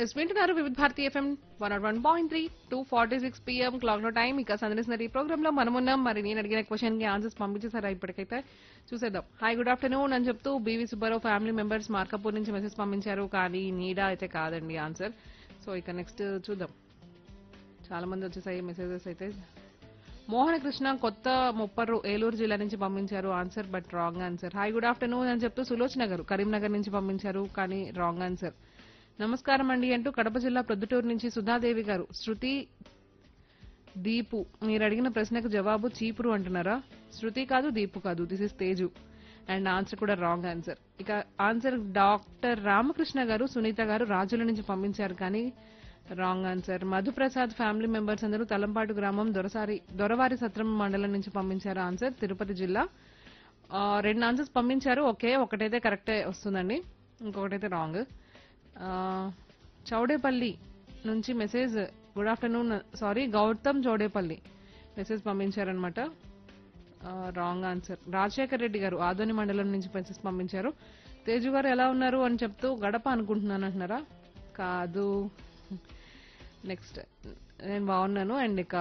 yes వింటున్నారు Vividha Bharati FM one not one point three two forty six PM clock లో time ఇక సందర్శిస్తున్న ఈ ప్రోగ్రామ్ లో మనమున్నాం మరి నేను అడిగిన క్వశ్చన్ కి ఆన్సర్స్ పంపించేసారా ఇప్పటికైతే చూసేద్దాం హాయ్ గుడ్ ఆఫ్టర్నూన్ అని చెప్తూ B V Subbarao family members Markapur నుంచి మెసేజ్ పంపించారు కానీ నీడా అయితే కాదండి ఆన్సర్ సో ఇక నెక్స్ట్ చూద్దాం చాలా మంది వచ్చేసాయి మెసేజెస్ అయితే మోహన కృష్ణ కొత్త ముప్పరు ఏలూరు జిల్లా నుంచి పంపించారు answer but wrong answer hi good afternoon అని చెప్తూ సులోచన గారు కరీంనగర్ నుంచి పంపించారు కానీ రాంగ్ ఆన్సర్ నమస్కారం అండి అంటూ కడప జిల్లా ప్రొద్దుటూరు నుంచి సుధాదేవి గారు శృతి దీపు మీరు అడిగిన ప్రశ్నకు జవాబు చీపురు అంటున్నారా శృతి కాదు దీపు కాదు this is Teju and answer కూడా రాంగ్ ఆన్సర్ ఇక ఆన్సర్ డాక్టర్ రామకృష్ణ గారు సునీత గారు రాజుల నుంచి పంపించారు కానీ wrong answer Madhuprasad family members అందరూ తలంపాటు గ్రామం దొరసారి దొరవారి సత్రం మండలం నుంచి పంపించారు ఆన్సర్ తిరుపతి జిల్లా ఆ, రెండు ఆన్సర్స్ పంపించారు ఓకే ఒకటైతే కరెక్టే వస్తుందండి ఇంకొకటైతే రాంగ్ చౌడేపల్లి నుంచి message good afternoon sorry Gautam Chowdepalli message పంపించారనమాట రాంగ్ ఆన్సర్ రాజశేఖర్ రెడ్డి గారు ఆదోని మండలం నుంచి మెసేజ్ పంపించారు తేజు గారు ఎలా ఉన్నారు అని చెప్తూ గడప అనుకుంటున్నాను అంటున్నారా కాదు నెక్స్ట్ నేను బాగున్నాను అండ్ ఇక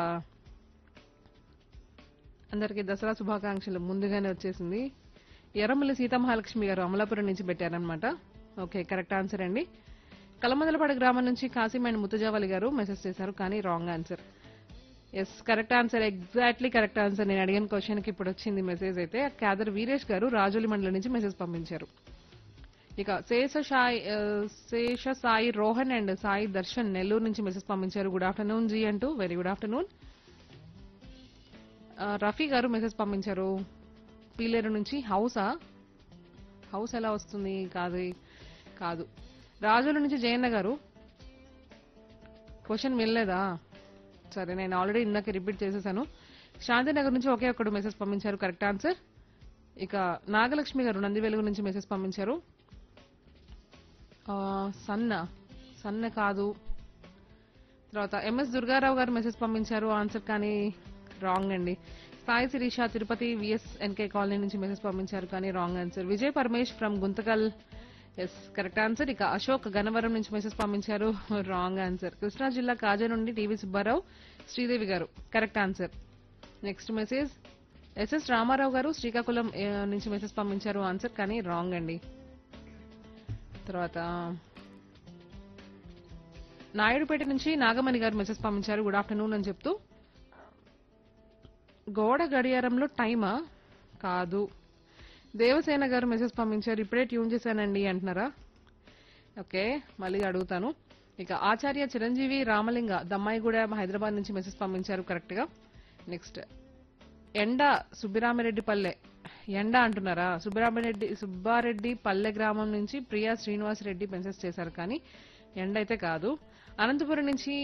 అందరికీ దసరా శుభాకాంక్షలు ముందుగానే వచ్చేసింది ఎర్రమల్లి సీతామహాలక్ష్మి గారు అమలాపురం నుంచి పెట్టారనమాట ఓకే కరెక్ట్ ఆన్సర్ అండి కలమందలపాడు గ్రామం నుంచి కాసిం అండ్ ముత్తజావలి గారు మెసేజ్ చేశారు కానీ wrong answer yes correct answer exactly correct answer నేను అడిగిన క్వశ్చన్ కి ఇప్పుడు వచ్చింది మెసేజ్ అయితే క్యాదర్ వీరేష్ గారు రాజోలి మండలం నుంచి మెసేజ్ పంపించారు ఇక శేష సాయి ఆ, శేష సాయి రోహన్ అండ్ సాయి దర్శన్ నెల్లూరు నుంచి మెసేజ్ పంపించారు గుడ్ ఆఫ్టర్నూన్ జీ అంటూ very good afternoon Rafi garu message పంపించారు పీలేరు నుంచి హౌసా హౌస్ ఎలా వస్తుంది కాదు కాదు రాజుల నుంచి జయన్న గారు క్వశ్చన్ వినలేదా సరే నేను ఆల్రెడీ ఇందాక రిపీట్ చేసేసాను శాంతినగర్ నుంచి ఒకే ఒక్కడు మెసేజ్ పంపించారు కరెక్ట్ ఆన్సర్ ఇక నాగలక్ష్మి గారు నంది వెలుగు నుంచి మెసేజ్ పంపించారు ఆ, సన్న సన్న కాదు తర్వాత ఎంఎస్ దుర్గారావు గారు మెసేజ్ పంపించారు ఆన్సర్ కానీ రాంగ్ అండి Sai Sirisha Tirupati V S N K colony నుంచి మెసేజ్ పంపించారు కానీ wrong answer Vijay Paramesh from Guntakal yes correct answer ఇక అశోక్ గన్నవరం నుంచి మెసేజ్ పంపించారు రాంగ్ ఆన్సర్ కృష్ణా జిల్లా కాజా నుండి TV Subbarao Sridevi garu correct answer next message S S Ramarao garu Srikakulam ఏ, నుంచి మెసేజ్ పంపించారు ఆన్సర్ కానీ రాంగ్ అండి తర్వాత నాయుడుపేట నుంచి నాగమణి గారు మెసేజ్ పంపించారు గుడ్ ఆఫ్టర్నూన్ అని చెప్తూ గోడ గడియారంలో టైమా కాదు దేవసేన గారు మెసేజ్ పంపించారు ఇప్పుడే ట్యూన్ చేశానండి అంటున్నారా ఓకే మళ్ళీ అడుగుతాను ఇక ఆచార్య చిరంజీవి రామలింగ దమ్మాయిగూడ హైదరాబాద్ నుంచి మెసేజ్ పంపించారు కరెక్ట్ గా నెక్స్ట్ ఎండ సుబ్బిరామిరెడ్డి పల్లె ఎండ అంటున్నారా సుబ్బిరామిరెడ్డి సుబ్బారెడ్డి పల్లె గ్రామం నుంచి ప్రియా శ్రీనివాస్ రెడ్డి మెసేజ్ చేశారు కానీ ఎండ అయితే కాదు అనంతపురం నుంచి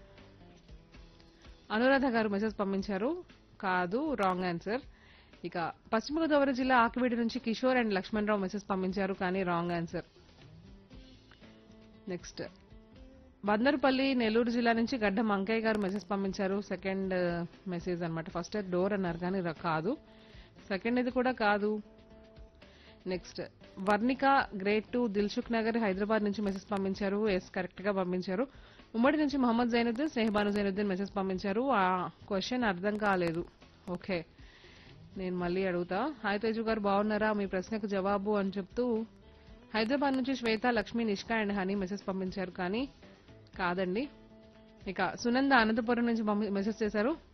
అనురాధ గారు మెసేజ్ పంపించారు కాదు రాంగ్ ఆన్సర్ ఇక పశ్చిమ గోదావరి జిల్లా ఆకివీడి నుంచి కిషోర్ అండ్ లక్ష్మణరావు మెసేజ్ పంపించారు కానీ wrong answer next Bandarupalli Nellore జిల్లా నుంచి గడ్డ మంకయ్య గారు మెసేజ్ పంపించారు సెకండ్ మెసేజ్ అన్నమాట ఫస్ట్ డోర్ అన్నారు కానీ ర- కాదు సెకండ్ ఇది కూడా కాదు next Varnika great to Dilsukhnagar Hyderabad నుంచి మెసేజ్ పంపించారు ఎస్ కరెక్ట్ గా పంపించారు ఉమ్మడి నుంచి మహమ్మద్ జైనుద్దీన్ స్నేహబాను జైనుద్దీన్ మెసేజ్ పంపించారు ఆ క్వశ్చన్ అర్థం కాలేదు ఓకే నేను మళ్ళీ అడుగుతా హాయ్ తేజు గారు బాగున్నారా మీ ప్రశ్నకు జవాబు అని చెప్తూ హైదరాబాద్ నుంచి Shweta Lakshmi Nishka and Honey message పంపించారు కానీ కాదండి ఇక సునంద అనంతపురం నుంచి పంపి- మెసేజ్ చేశారు